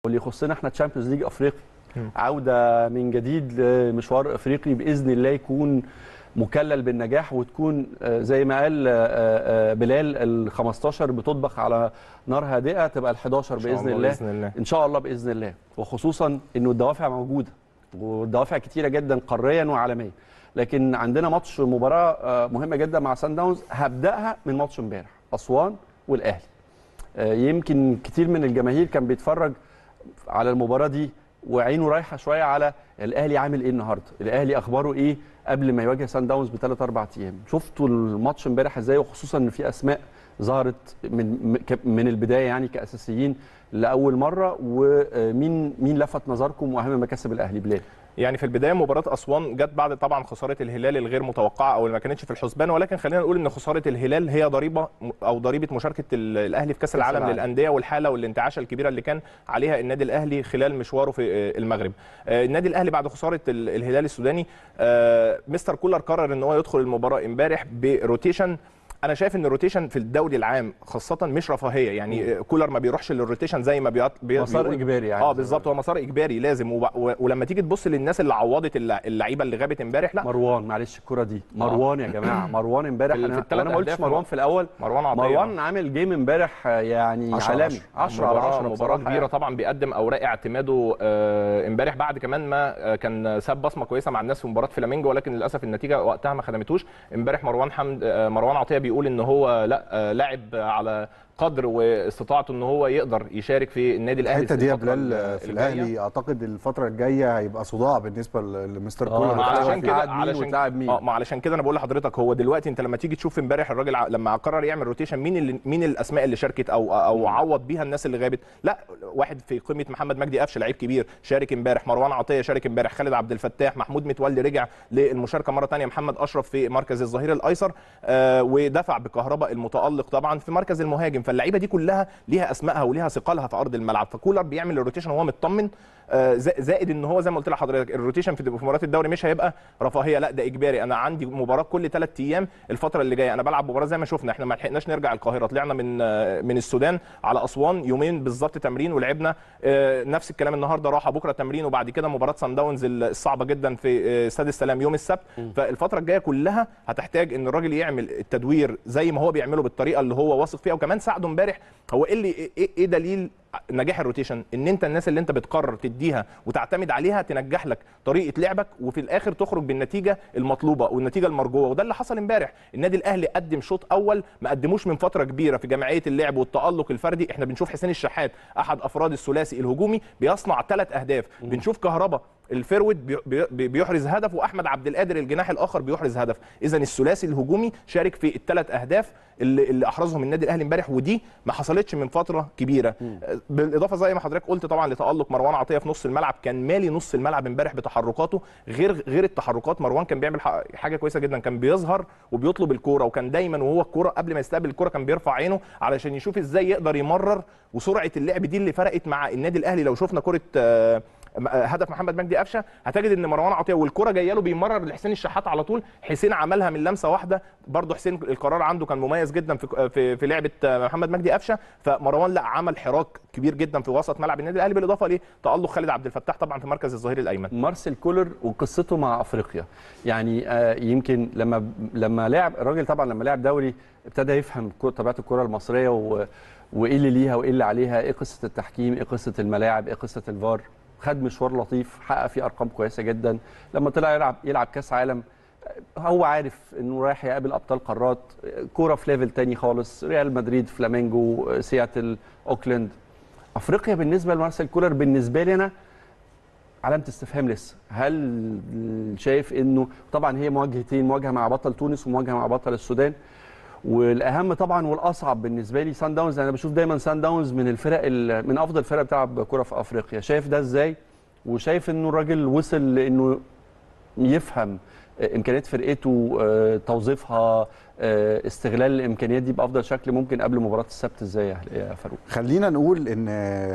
واللي يخصنا احنا تشامبيونز ليج افريقي مم. عوده من جديد لمشوار افريقي باذن الله يكون مكلل بالنجاح وتكون آه، زي ما قال آه، آه، بلال ال 15 بتطبخ على نار هادئه تبقى ال 11 إن شاء باذن الله الله باذن الله ان شاء الله باذن الله وخصوصا انه الدوافع موجوده والدوافع كتيره جدا قاريا وعالميا لكن عندنا ماتش مباراه آه، مهمه جدا مع سان داونز هبداها من ماتش امبارح اسوان والاهلي آه، يمكن كتير من الجماهير كان بيتفرج على المباراه دي وعينه رايحه شويه على الاهلي عامل ايه النهارده الاهلي اخباره ايه قبل ما يواجه سان داونز بثلاث اربع ايام شفتوا الماتش امبارح ازاي وخصوصا ان في اسماء ظهرت من من البدايه يعني كاساسيين لاول مره ومين مين لفت نظركم واهم مكاسب الاهلي بلال يعني في البدايه مباراه اسوان جت بعد طبعا خساره الهلال الغير متوقعه او اللي ما كانتش في الحسبان ولكن خلينا نقول ان خساره الهلال هي ضريبه او ضريبه مشاركه ال- الاهلي في كاس العالم العالم. للانديه والحاله والانتعاشه الكبيره اللي كان عليها النادي الاهلي خلال مشواره في آه، المغرب آه، النادي الاهلي بعد خساره ال- الهلال السوداني آه، مستر كولر قرر ان هو يدخل المباراه امبارح بروتيشن انا شايف ان الروتيشن في الدوري العام خاصه مش رفاهيه يعني آه، كولر ما بيروحش للروتيشن زي ما بيط... بي... مسار بيقول- اجباري يعني اه بالظبط هو مسار اجباري لازم وب... و... ولما تيجي تبص للناس اللي عوضت اللع- اللعيبه اللي غابت امبارح لا مروان معلش الكره دي مروان يا جماعه مروان امبارح في ال- في انا التلات انا ما قلتش أهداف مروان مر- في الاول مروان عطيه مروان عامل جيم امبارح آه، يعني عشرة على عالمي 10 على 10 مباراه كبيره طبعا بيقدم اوراق اعتماده آه، امبارح بعد كمان ما آه، كان ساب بصمه كويسه مع الناس في مباراه فلامينجو ولكن للاسف النتيجه وقتها ما خدمتوش امبارح مروان حمد آه، مروان عطيه بيقول ان هو لا آه، لاعب على قدر واستطاعته ان هو يقدر يشارك في النادي الاهلي الحته في دي يا الفترة بلال في الجاية. الاهلي اعتقد الفتره الجايه هيبقى صداع بالنسبه ل- لمستر آه، كولر ما تعرف علشان كده تلعب مين علشان وتلعب مين. اه ما علشان كده انا بقول لحضرتك هو دلوقتي انت لما تيجي تشوف امبارح الراجل ع- لما قرر يعمل روتيشن مين اللي مين الاسماء اللي شاركت او او عوض بيها الناس اللي غابت لا واحد في قيمه محمد مجدي قفشه لعيب كبير شارك امبارح مروان عطيه شارك امبارح خالد عبد الفتاح محمود متولي رجع للمشاركه مره ثانيه محمد اشرف في مركز الظهير الايسر آه ودفع بكهرباء المتالق طبعا في مركز المهاجم فاللعيبه دي كلها ليها اسمائها وليها ثقلها في ارض الملعب فكولر بيعمل الروتيشن وهو مطمن آه، زا- زائد ان هو زي ما قلت لحضرتك الروتيشن في في مباراه الدوري مش هيبقى رفاهيه لا ده اجباري انا عندي مباراه كل ثلاث ايام الفتره اللي جايه انا بلعب مباراه زي ما شفنا احنا ما لحقناش نرجع القاهره طلعنا من آه، من السودان على اسوان يومين بالظبط تمرين ولعبنا آه، نفس الكلام النهارده راحه بكره تمرين وبعد كده مباراه سان داونز الصعبه جدا في آه، استاد السلام يوم السبت فالفتره الجايه كلها هتحتاج ان الراجل يعمل التدوير زي ما هو بيعمله بالطريقه اللي هو واثق فيها وكمان ساعده امبارح هو ايه اللي ايه إيه دليل نجاح الروتيشن ان انت الناس اللي انت بتقرر تديها وتعتمد عليها تنجح لك طريقه لعبك وفي الاخر تخرج بالنتيجه المطلوبه والنتيجه المرجوه وده اللي حصل امبارح النادي الاهلي قدم شوط اول ما قدموش من فتره كبيره في جمعيه اللعب والتالق الفردي احنا بنشوف حسين الشحات احد افراد الثلاثي الهجومي بيصنع ثلاث اهداف بنشوف كهربا الفيرود بي- بي- بيحرز هدف واحمد عبد القادر الجناح الاخر بيحرز هدف اذا الثلاثي الهجومي شارك في الثلاث اهداف اللي, اللي احرزهم النادي الاهلي امبارح ودي ما حصلتش من فتره كبيره بالاضافه زي ما حضرتك قلت طبعا لتالق مروان عطيه في نص الملعب كان مالي نص الملعب امبارح بتحركاته غير غير التحركات مروان كان بيعمل ح- حاجه كويسه جدا كان بيظهر وبيطلب الكوره وكان دايما وهو الكوره قبل ما يستقبل الكوره كان بيرفع عينه علشان يشوف ازاي يقدر يمرر وسرعه اللعب دي اللي فرقت مع النادي الاهلي لو شفنا كره آه، م- آه، هدف محمد مجدي قفشه هتجد ان مروان عطيه والكره جايه له بيمرر لحسين الشحات على طول حسين عملها من لمسه واحده برضه حسين القرار عنده كان مميز جدا في في, في لعبه آه، محمد مجدي قفشه فمروان لا عمل حراك كبير جدا في وسط ملعب النادي الاهلي بالاضافه لتالق خالد عبد الفتاح طبعا في مركز الظهير الايمن مارسيل كولر وقصته مع افريقيا يعني آه، يمكن لما لما لعب الراجل طبعا لما لعب دوري ابتدى يفهم كو- طبيعه الكره المصريه و... وايه اللي ليها وايه اللي عليها ايه قصه التحكيم ايه قصه الملاعب ايه قصه الفار خد مشوار لطيف حقق فيه ارقام كويسه جدا لما طلع يلعب يلعب كاس عالم آه، هو عارف انه رايح يقابل ابطال قارات آه، كوره في ليفل تاني خالص ريال مدريد فلامينجو آه، سياتل اوكلاند افريقيا بالنسبه لمارسيل كولر بالنسبه لي انا علامه استفهام لسه هل شايف انه طبعا هي مواجهتين مواجهه مع بطل تونس ومواجهه مع بطل السودان والاهم طبعا والاصعب بالنسبه لي سان داونز انا بشوف دايما سان داونز من الفرق ال- من افضل فرق بتلعب كره في افريقيا شايف ده ازاي وشايف انه الراجل وصل لانه يفهم امكانيات فرقته آه، توظيفها آه، استغلال الامكانيات دي بافضل شكل ممكن قبل مباراه السبت ازاي يا يا فاروق خلينا نقول ان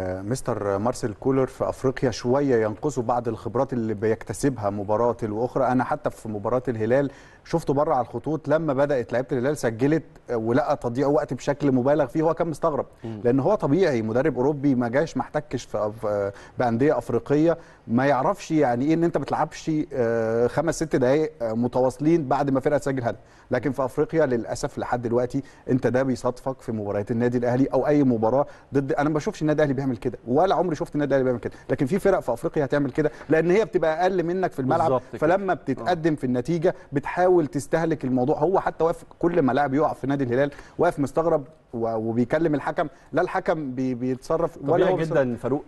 مستر مارسيل كولر في افريقيا شويه ينقصه بعض الخبرات اللي بيكتسبها مباراه واخرى انا حتى في مباراه الهلال شفته بره على الخطوط لما بدات لعيبه الهلال سجلت ولقى تضييع وقت بشكل مبالغ فيه هو كان مستغرب لان هو طبيعي مدرب اوروبي ما جاش ما احتكش في في- بانديه افريقيه ما يعرفش يعني ايه ان انت ما بتلعبش آه، خمس ست دقائق آه، متواصلين بعد ما فرقه تسجل هدف لكن في افريقيا للاسف لحد دلوقتي انت ده بيصادفك في مباريات النادي الاهلي او اي مباراه ضد انا ما بشوفش النادي الاهلي بيعمل كده ولا عمري شفت النادي الاهلي بيعمل كده لكن في فرق في افريقيا هتعمل كده لان هي بتبقى اقل منك في الملعب بالظبط كده. فلما بتتقدم في النتيجه بتحاول تستهلك الموضوع هو حتى واقف كل ما لاعب يقع في نادي الهلال واقف مستغرب و- وبيكلم الحكم لا الحكم بي بيتصرف ولا طبيعي هو بيتصرف. جدا فاروق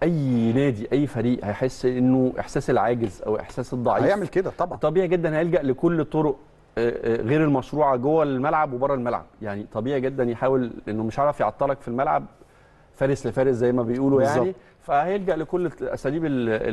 اي نادي اي فريق هيحس انه احساس العاجز او احساس الضعيف هيعمل كده طبعا طبيعي جدا هيلجا لكل الطرق آه، آه، غير المشروعه جوه الملعب وبره الملعب يعني طبيعي جدا يحاول انه مش عارف يعطلك في الملعب فارس لفارس زي ما بيقولوا يعني بالظبط. فهيلجا لكل الاساليب ال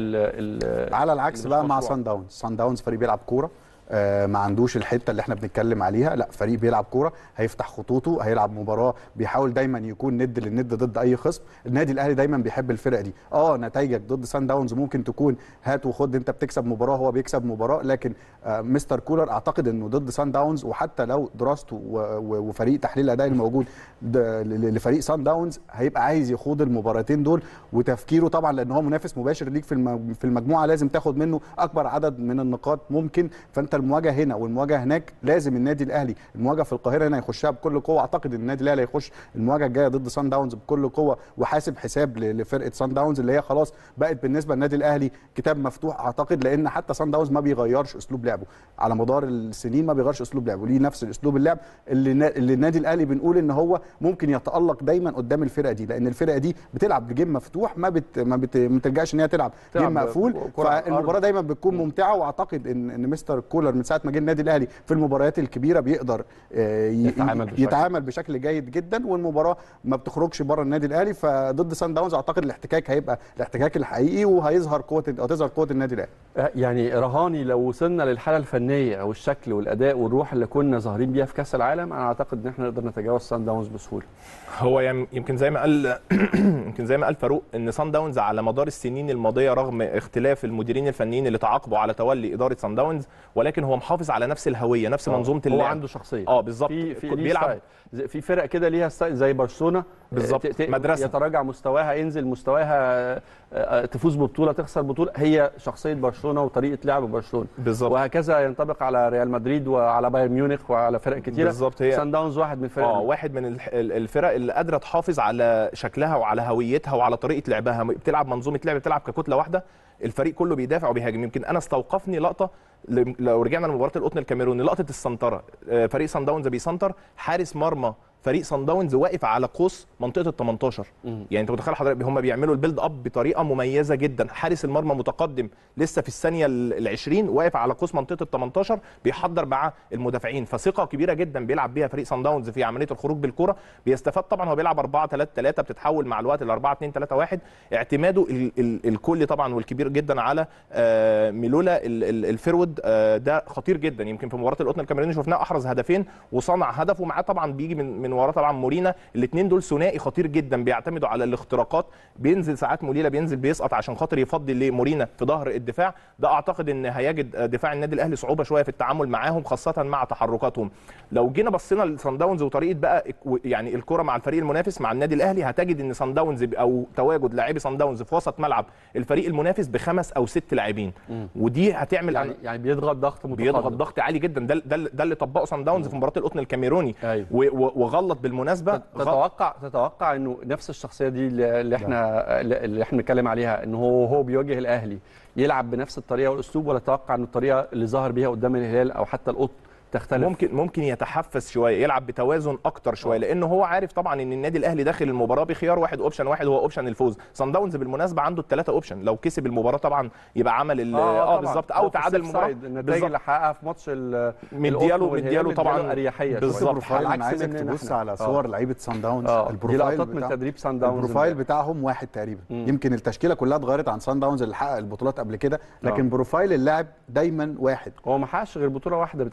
ال ال على العكس اللي مش بقى مع مشروعة. سان داونز سان داونز فريق بيلعب كوره آه، ما عندوش الحته اللي احنا بنتكلم عليها لا فريق بيلعب كوره هيفتح خطوطه هيلعب مباراه بيحاول دايما يكون ند للند ضد اي خصم النادي الاهلي دايما بيحب الفرق دي اه نتائجك ضد سان داونز ممكن تكون هات وخد انت بتكسب مباراه هو بيكسب مباراه لكن آه مستر كولر اعتقد انه ضد سان داونز وحتى لو دراسته و- و- وفريق تحليل الاداء الموجود ده ل- لفريق سان داونز هيبقى عايز يخوض المباراتين دول وتفكيره طبعا لان هو منافس مباشر ليك في الم- في المجموعه لازم تاخد منه اكبر عدد من النقاط ممكن فانت المواجهه هنا والمواجهه هناك لازم النادي الاهلي المواجهه في القاهره هنا يخشها بكل قوه اعتقد ان النادي الاهلي هيخش المواجهه الجايه ضد سان داونز بكل قوه وحاسب حساب ل- لفرقه سان داونز اللي هي خلاص بقت بالنسبه للنادي الاهلي كتاب مفتوح اعتقد لان حتى سان داونز ما بيغيرش اسلوب لعبه على مدار السنين ما بيغيرش اسلوب لعبه ليه نفس اسلوب اللعب اللي, نا- اللي النادي الاهلي بنقول ان هو ممكن يتالق دايما قدام الفرقه دي لان الفرقه دي بتلعب بجيم مفتوح ما بت ما, بت ما بتلجاش ان هي تلعب تلعب جيم مقفول كرة على الأرض. فالمباراه دايما بتكون ممتعه واعتقد ان ان مستر كولر من ساعه ما جه النادي الاهلي في المباريات الكبيره بيقدر آه، ي- يتعامل بشكل- يتعامل بشكل جيد جدا والمباراه ما بتخرجش بره النادي الاهلي فضد سان داونز اعتقد الاحتكاك هيبقى الاحتكاك الحقيقي وهيظهر قوه او تظهر قوه النادي الاهلي آه، يعني رهاني لو وصلنا للحاله الفنيه والشكل والاداء والروح اللي كنا ظاهرين بيها في كاس العالم انا اعتقد ان احنا نقدر نتجاوز سان داونز بسهوله هو يم- يمكن زي ما قال يمكن زي ما قال فاروق ان سان داونز على مدار السنين الماضيه رغم اختلاف المديرين الفنيين اللي تعاقبوا على تولي اداره سان داونز ولكن هو محافظ على نفس الهويه نفس منظومه هو اللعب عنده شخصيه اه بالظبط في في بيلعب بيلعب زي- في فرق كده ليها ستايل زي برشلونه بالظبط. ت- ت- مدرسة. يتراجع مستواها ينزل مستواها آه، آه، تفوز ببطوله تخسر بطوله هي شخصيه برشلونه وطريقه لعب برشلونه بالظبط وهكذا ينطبق على ريال مدريد وعلى بايرن ميونخ وعلى فرق كتيره بالظبط هي سان داونز واحد من الفرق اه دي. واحد من الح- ال- الفرق اللي قادره تحافظ على شكلها وعلى هويتها وعلى طريقه لعبها بتلعب منظومه لعب بتلعب ككتله واحده الفريق كله بيدافع وبيهاجم يمكن انا استوقفني لقطه ل- لو رجعنا لمباراه القطن الكاميروني لقطه السنتره آه، فريق سان داونز بيسنتر حارس مرمى فريق سان داونز واقف على قوس منطقه ال 18 مم. يعني انت متخيل حضرتك هم بيعملوا البيلد اب بطريقه مميزه جدا حارس المرمى متقدم لسه في الثانيه ال 20 واقف على قوس منطقه ال 18 بيحضر مع المدافعين فثقه كبيره جدا بيلعب بيها فريق سان داونز في عمليه الخروج بالكره بيستفاد طبعا هو بيلعب 4 3 3 بتتحول مع الوقت ل 4 2 3 1 اعتماده ال ال الكلي طبعا والكبير جدا على آه، ميلولا ال- ال- الفرود آه، ده خطير جدا يمكن في مباراه القطن الكاميروني شفناه احرز هدفين وصنع هدف ومعاه طبعا بيجي من من وراه طبعا مورينا الاثنين دول ثنائي خطير جدا بيعتمدوا على الاختراقات بينزل ساعات موليلا بينزل بيسقط عشان خاطر يفضي لمورينا في ظهر الدفاع ده اعتقد ان هيجد دفاع النادي الاهلي صعوبه شويه في التعامل معاهم خاصه مع تحركاتهم لو جينا بصينا لصن داونز وطريقه بقى يعني الكره مع الفريق المنافس مع النادي الاهلي هتجد ان صن داونز او تواجد لاعبي صن داونز في وسط ملعب الفريق المنافس بخمس او ست لاعبين ودي هتعمل يعني يعني بيضغط ضغط متقدم بيضغط ضغط عالي جدا ده ده ده اللي طبقه صن داونز في مباراه القطن الكاميروني أيوة. و- و- وغلط بالمناسبه غلط تتوقع تتوقع انه نفس الشخصيه دي اللي احنا اللي احنا بنتكلم عليها انه هو هو بيواجه الاهلي يلعب بنفس الطريقه والاسلوب ولا تتوقع ان الطريقه اللي ظهر بيها قدام الهلال او حتى القط تختلف ممكن ممكن يتحفز شويه يلعب بتوازن اكتر شويه لانه هو عارف طبعا ان النادي الاهلي داخل المباراه بخيار واحد اوبشن واحد هو اوبشن الفوز صن داونز بالمناسبه عنده الثلاثه اوبشن لو كسب المباراه طبعا يبقى عمل ال- اه طبعاً. بالظبط هو او في تعادل السيف المباراه سايد، النتائج بالظبط. اللي حققها في ماتش ال- مدياله القطن والهلال مدياله طبعا اريحيه بالظبط. شوية. البروفايل على انا عكس عايزك مننا تبص إحنا. على آه. صور لعيبه سان داونز اه دي البروفايل لقطات من بتاع- تدريب سان داونز البروفايل امبارح. بتاعهم واحد تقريبا مم. يمكن التشكيله كلها اتغيرت عن سان داونز اللي حقق البطولات قبل كده لكن آه. بروفايل اللاعب دايما واحد هو ما حققش غير بطوله واحده بتهيألي على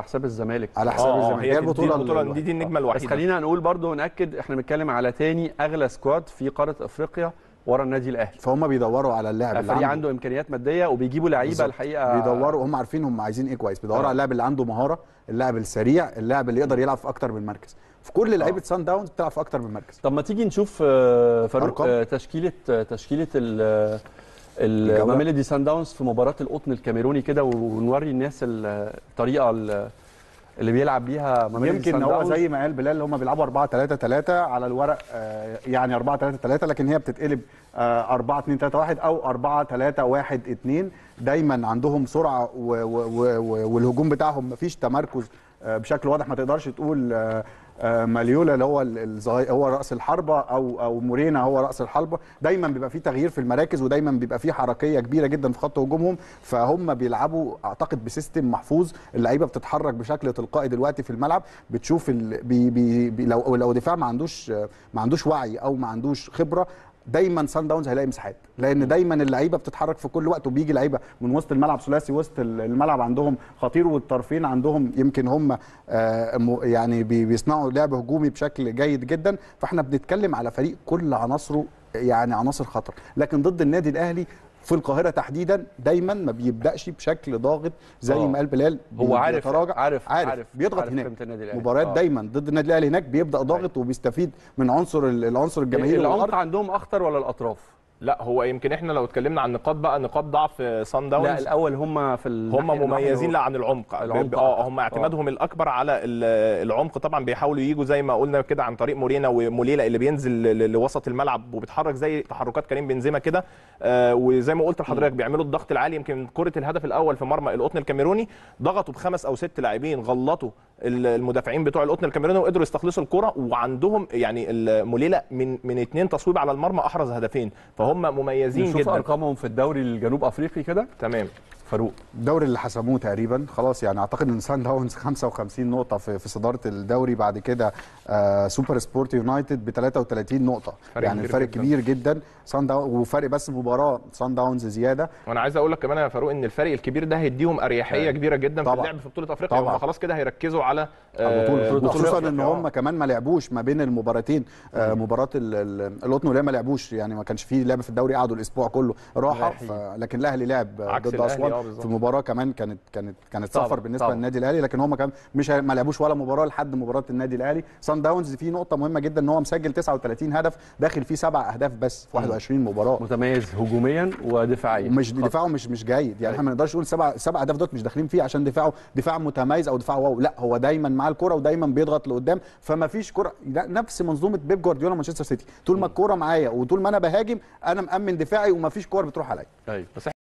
حساب الزمالك على حساب اه الزمالك هي هي دي البطوله البطوله الوحيدة. دي, دي النجمه بس الوحيده خلينا نقول برضو ناكد احنا بنتكلم على تاني اغلى سكواد في قاره افريقيا ورا النادي الاهلي فهم بيدوروا على اللاعب اللي فريق عنده امكانيات ماديه وبيجيبوا لعيبه بالظبط. الحقيقه بيدوروا هم عارفين هم عايزين ايه كويس بيدوروا آه. على اللاعب اللي عنده مهاره اللاعب السريع اللاعب اللي يقدر يلعب في اكتر من مركز في كل لعيبه سان داونز بتلعب في اكتر من مركز طب ما تيجي نشوف آه، فاروق أرقام؟ آه، تشكيله آه، تشكيله ال الجولة؟ الماميلودي سان داونز في مباراه القطن الكاميروني كده ونوري الناس ال- الطريقه ال- اللي بيلعب بيها ماميلودي يمكن سان هو داونز. زي ما قال بلال هم بيلعبوا 4 3 3 على الورق آه، يعني 4 3 3 لكن هي بتتقلب آه، 4 2 3 1 او 4 3 1 2 دايما عندهم سرعه و و و و والهجوم بتاعهم مفيش تمركز آه، بشكل واضح ما تقدرش تقول آه، آه، ماليولا اللي هو الصغير هو راس الحربه او او مورينا هو راس الحربه دايما بيبقى في تغيير في المراكز ودايما بيبقى في حركيه كبيره جدا في خط هجومهم فهم بيلعبوا اعتقد بسيستم محفوظ اللعيبه بتتحرك بشكل تلقائي دلوقتي في الملعب بتشوف ال... بي بي بي لو لو دفاع ما عندوش ما عندوش وعي او ما عندوش خبره دايما سان داونز هيلاقي مساحات لان دايما اللعيبه بتتحرك في كل وقت وبيجي لعيبه من وسط الملعب ثلاثي وسط الملعب عندهم خطير والطرفين عندهم يمكن هم آه، م- يعني بي- بيصنعوا لعب هجومي بشكل جيد جدا فاحنا بنتكلم على فريق كل عناصره يعني عناصر خطر لكن ضد النادي الاهلي في القاهره تحديدا دايما ما بيبداش بشكل ضاغط زي آه. ما قال بلال هو عارف بيتراجع عارف عارف, عارف بيضغط عارف هناك قيمة النادي الأهلي. مباريات آه. دايما ضد النادي الاهلي هناك بيبدا ضاغط وبيستفيد من عنصر ال- العنصر الجماهيري العمق والأرض. عندهم اخطر ولا الاطراف؟ لا هو يمكن احنا لو اتكلمنا عن نقاط بقى نقاط ضعف سان لا داونز الاول هم في الناحية هم مميزين لا الواحدة عن العمق العمق اه أكتر. هم اعتمادهم الاكبر على ال- العمق طبعا بيحاولوا يجوا زي ما قلنا كده عن طريق مورينا وموليلا اللي بينزل ل- لوسط الملعب وبيتحرك زي تحركات كريم بنزيما كده آه وزي ما قلت لحضرتك بيعملوا الضغط العالي يمكن كره الهدف الاول في مرمى القطن الكاميروني ضغطوا بخمس او ست لاعبين غلطوا ال- المدافعين بتوع القطن الكاميروني وقدروا يستخلصوا الكره وعندهم يعني ال- موليلا من من اثنين تصويب على المرمى احرز هدفين فهم مميزين نشوف جدا ارقامهم في الدوري الجنوب افريقي كده تمام فاروق الدوري اللي حسموه تقريبا خلاص يعني اعتقد ان سان داونز 55 نقطه في, في صداره الدوري بعد كده آه سوبر سبورت يونايتد ب 33 نقطه فرق يعني كبير الفرق جداً. كبير جدا سان داونز وفرق بس مباراه سان داونز زياده وانا عايز اقول لك كمان يا فاروق ان الفرق الكبير ده هيديهم اريحيه كبيره جدا في طبعاً. اللعب في بطوله افريقيا طبعاً. هم خلاص كده هيركزوا على على آه، بطوله بطولة وخصوصا أفريقيا. ان آه. هم كمان ما لعبوش ما بين المباراتين آه مباراه ال- ال- القطن والهلال ما لعبوش يعني ما كانش فيه لعب في الدوري قعدوا الاسبوع كله راحه رايحين. ف... لكن الاهلي لعب آه، عكس ضد الأهلي، اسوان آه، بالظبط. في مباراه كمان كانت كانت كانت طبعاً، سفر بالنسبه طبعاً. للنادي الاهلي لكن هم كمان مش هي- ما لعبوش ولا مباراه لحد مباراه النادي الاهلي سان داونز فيه نقطه مهمه جدا ان هو مسجل 39 هدف داخل فيه سبع اهداف بس في 21 مباراه متميز هجوميا ودفاعيا ومش دفاعه مش مش جيد يعني احنا ما نقدرش نقول سبع سبع اهداف دوت مش داخلين فيه عشان دفاعه دفاع متميز او دفاع واو لا هو دايما مع الكره ودايما بيضغط لقدام فما فيش كره لا، نفس منظومه بيب جوارديولا مانشستر سيتي طول ما الكره معايا وطول ما انا بهاجم انا مامن دفاعي وما فيش كور بتروح عليا ايوه بس